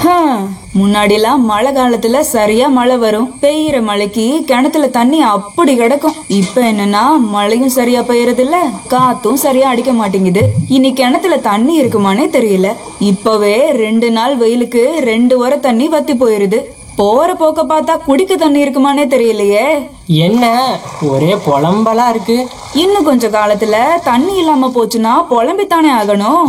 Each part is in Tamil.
முன்னாடிலாம் மழை காலத்துல சரியா மழை வரும் பெய்யுற மழைக்கு கிணத்துல தண்ணி அப்படி கிடக்கும் இப்ப என்னன்னா மழையும் சரியா பெய்யறது இல்ல காத்தும் சரியா அடிக்க மாட்டேங்குது இனி கிணத்துல தண்ணி இருக்குமானே தெரியல இப்பவே ரெண்டு நாள் வெயிலுக்கு ரெண்டு வர தண்ணி வத்தி போயிருது போற போக்க பார்த்தா குடிக்க தண்ணி இருக்குமானே தெரியலையே என்ன ஒரே புலம்பலா இருக்கு இன்னும் கொஞ்ச காலத்துல தண்ணி இல்லாம போச்சுன்னா புலம்பித்தானே ஆகணும்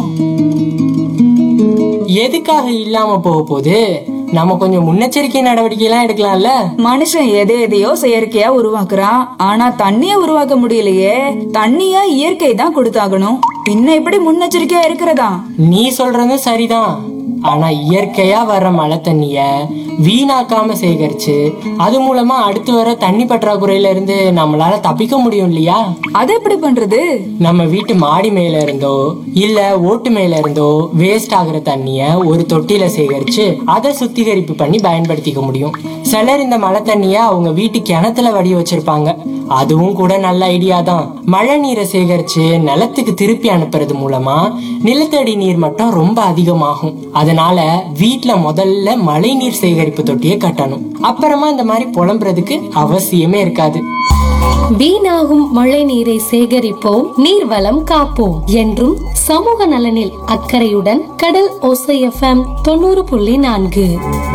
எதுக்காக இல்லாம போக போகுது நம்ம கொஞ்சம் முன்னெச்சரிக்கை நடவடிக்கை எல்லாம் எடுக்கலாம்ல மனுஷன் எதை எதையோ செயற்கையா உருவாக்குறான் ஆனா தண்ணிய உருவாக்க முடியலையே தண்ணிய இயற்கை தான் கொடுத்தாகணும் பின்ன எப்படி முன்னெச்சரிக்கையா இருக்கிறதா நீ சொல்றதும் சரிதான் ஆனா இயற்கையா வர்ற மழை தண்ணிய வீணாக்காம சேகரிச்சு அது மூலமா அடுத்து வர தண்ணி பற்றாக்குறையில இருந்து நம்மளால தப்பிக்க முடியும் இல்லையா அது எப்படி பண்றது நம்ம வீட்டு மாடி மேல இருந்தோ இல்ல ஓட்டு மேல இருந்தோ வேஸ்ட் ஆகுற தண்ணிய ஒரு தொட்டில சேகரிச்சு அதை சுத்திகரிப்பு பண்ணி பயன்படுத்திக்க முடியும் சிலர் இந்த மழை தண்ணிய அவங்க வீட்டு கிணத்துல வடி வச்சிருப்பாங்க அதுவும் கூட நல்ல ஐடியா தான் மழை நீரை சேகரிச்சு நிலத்துக்கு திருப்பி அனுப்புறது மூலமா நிலத்தடி நீர் மட்டம் ரொம்ப அதிகமாகும் அதனால வீட்ல முதல்ல மழை நீர் சேகரிப்பு தொட்டியை கட்டணும் அப்புறமா இந்த மாதிரி புலம்புறதுக்கு அவசியமே இருக்காது வீணாகும் மழை நீரை சேகரிப்போம் நீர்வளம் காப்போம் என்றும் சமூக நலனில் அக்கறையுடன் கடல் ஓசை எஃப்எம் தொண்ணூறு புள்ளி நான்கு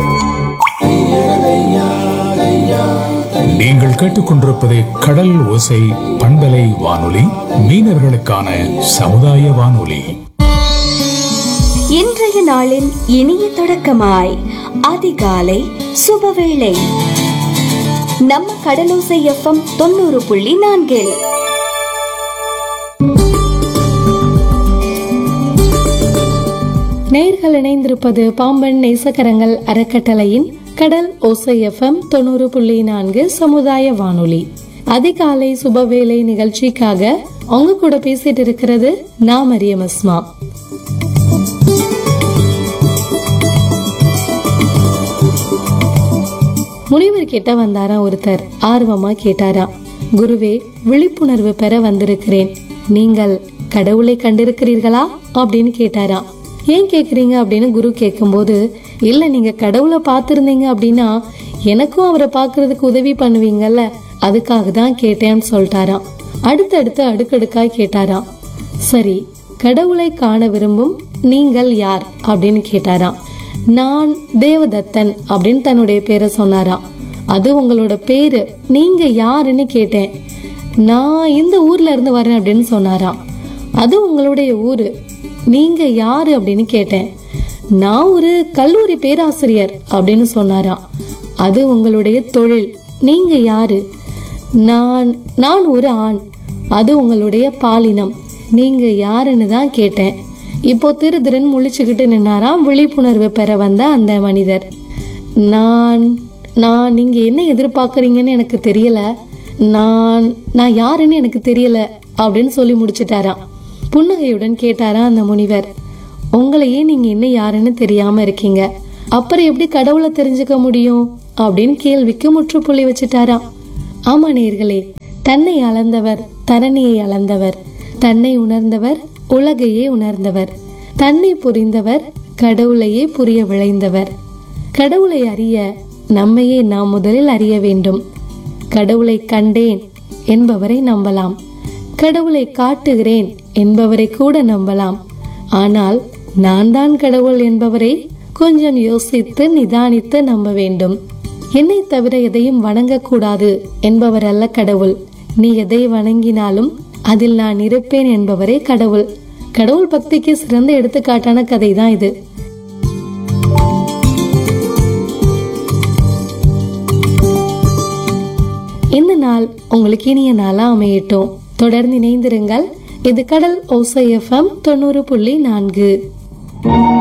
நீங்கள் கேட்டுக்கொண்டிருப்பது கடல் ஓசை பண்பலை வானொலி மீனவர்களுக்கான சமுதாய வானொலி இன்றைய நாளின் இனிய தொடக்கமாய் அதிகாலை சுபவேளை நம்ம கடலோசை எஃப்எம் தொண்ணூறு புள்ளி நான்கில் நேர்கள் இணைந்திருப்பது பாம்பன் நேசக்கரங்கள் அறக்கட்டளையின் கடல் ஓசை எஃப்எம் தொண்ணூறு புள்ளி நான்கு சமுதாய வானொலி அதிகாலை சுபவேளை நிகழ்ச்சிக்காக உங்க கூட பேசிட்டு இருக்கிறது நான் மரியம் அஸ்மா முனிவர் கிட்ட வந்தாராம் ஒருத்தர் ஆர்வமா கேட்டாராம் குருவே விழிப்புணர்வு பெற வந்திருக்கிறேன் நீங்கள் கடவுளை கண்டிருக்கிறீர்களா அப்படின்னு கேட்டாராம் ஏன் கேக்குறீங்க அப்படின்னு குரு கேட்கும்போது இல்ல நீங்க கடவுளை பார்த்திருந்தீங்க அப்படின்னா எனக்கும் அவரை பார்க்கிறதுக்கு உதவி பண்ணுவீங்கல்ல அதுக்காக தான் கேட்டேன்னு சொல்லிட்டாராம் அடுத்தடுத்து அடுக்கடுக்காய் கேட்டாராம் சரி கடவுளை காண விரும்பும் நீங்கள் யார் அப்படின்னு கேட்டாராம் நான் தேவதத்தன் அப்படின்னு தன்னுடைய பேரை சொன்னாராம் அது உங்களோட பேரு நீங்க யாருன்னு கேட்டேன் நான் இந்த ஊர்ல இருந்து வரேன் அப்படின்னு சொன்னாராம் அது உங்களுடைய ஊரு நீங்க யாரு அப்படின்னு கேட்டேன் நான் ஒரு கல்லூரி பேராசிரியர் அப்படின்னு சொன்னாராம் அது உங்களுடைய தொழில் நீங்க யாரு நான் நான் ஒரு ஆண் அது உங்களுடைய பாலினம் நீங்க யாருன்னு தான் கேட்டேன் இப்போ திரு திருன்னு முழிச்சுக்கிட்டு நின்னாராம் விழிப்புணர்வு பெற வந்த அந்த மனிதர் நான் நான் நீங்க என்ன எதிர்பார்க்கறீங்கன்னு எனக்கு தெரியல நான் நான் யாருன்னு எனக்கு தெரியல அப்படின்னு சொல்லி முடிச்சிட்டாராம் புன்னகையுடன் கேட்டாராம் அந்த முனிவர் உங்களையே நீங்க என்ன யாருன்னு தெரியாம இருக்கீங்க அப்புறம் எப்படி கடவுளை தெரிஞ்சுக்க முடியும் அப்படின்னு கேள்விக்கு முற்றுப்புள்ளி வச்சுட்டாராம் ஆமா நேர்களே தன்னை அளந்தவர் தரணியை அளந்தவர் தன்னை உணர்ந்தவர் உலகையே உணர்ந்தவர் தன்னை புரிந்தவர் கடவுளையே புரிய விளைந்தவர் கடவுளை அறிய நம்மையே நாம் முதலில் அறிய வேண்டும் கடவுளை கண்டேன் என்பவரை நம்பலாம் கடவுளை காட்டுகிறேன் என்பவரை கூட நம்பலாம் ஆனால் நான் தான் கடவுள் என்பவரை கொஞ்சம் யோசித்து நிதானித்து நம்ப வேண்டும் என்னை தவிர எதையும் வணங்கக்கூடாது என்பவர் அல்ல கடவுள் நீ எதை வணங்கினாலும் அதில் நான் இருப்பேன் என்பவரே கடவுள் கடவுள் பக்திக்கு சிறந்த எடுத்துக்காட்டான கதை தான் இது இந்த நாள் உங்களுக்கு இனிய நாளா அமையட்டும் தொடர்ந்து இணைந்திருங்கள் இது கடல் ஓசை எஃப்எம் தொண்ணூறு புள்ளி நான்கு